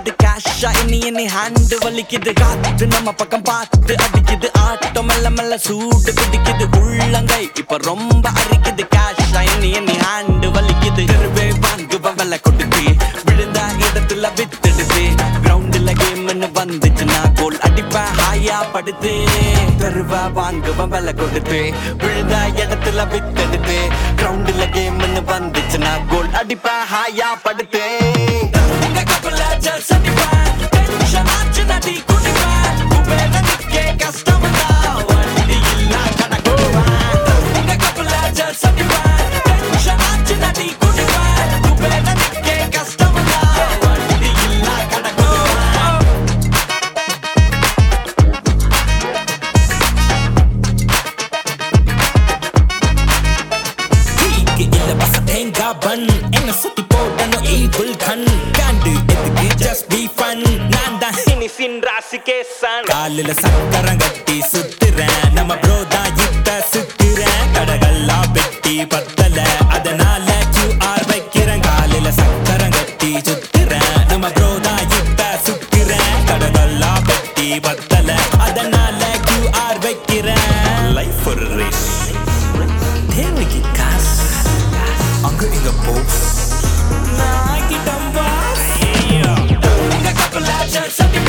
வலிக்குது கேஷா இனி இனி ஹேண்ட் வலிக்குது காத்து நம்ம பக்கம் பார்த்து அடிக்குது ஆட்டம் மெல்ல மெல்ல சூடு பிடிக்குது உள்ளங்கை இப்ப ரொம்ப அரிக்குது கேஷா இனி இனி ஹேண்ட் வலிக்குது தெருவே வாங்குவன் வெள்ள கொடுத்து விழுந்தா இடத்துல வித்துடுது கிரவுண்டுல கேம்னு வந்துச்சுன்னா கோல் அடிப்பேன் ஹாயா படுத்து தெருவா வாங்குவன் வெள்ள கொடுத்து விழுந்தா இடத்துல வித்துடுது கிரவுண்டுல கேம்னு வந்துச்சுன்னா கோல் அடிப்பேன் ஹாயா படுத்து உங்க கப்பல்ல ஜல்ஸ் அடிப்பேன் டென்ஷன் ஆச்சு நடி குடிப்பேன் குபேர நிக்கே கஷ்டம் தான் வண்டி இல்லா கணக்குவேன் உங்க கப்பல்ல ஜல்ஸ் அடிப்பேன் டென்ஷன் ஆச்சு நடி குடிப்பேன் குபேர நிக்கே கஷ்டம் தான் வண்டி இல்லா கணக்குவேன் டீக்கு இல்ல பச தேங்காய் பன் என்ன சுத்தி போடணும் ஈவில் கண் காண்டு எதுக்கு ஜஸ்ட் பி ஃபன் நான் தான் இனி சின் ராசிக்கே சன் காலில சக்கரம் கட்டி சுத்துறேன் நம்ம ப்ரோ தான் இப்ப சுத்துறேன் கடகல்லா பெட்டி பத்தல அதனால QR வைக்கிறேன் காலில சக்கரம் கட்டி சுத்துறேன் நம்ம ப்ரோ தான் இப்ப சுத்துறேன் கடகல்லா பெட்டி பத்தல அதனால QR வைக்கிறேன் லைஃப் ஒரு ரேஸ் தேவைக்கு காசு அங்க இங்க போ நான் கிட்டம் உங்க கப்பல்ல ஜல்ஸ் அடிப்பேன்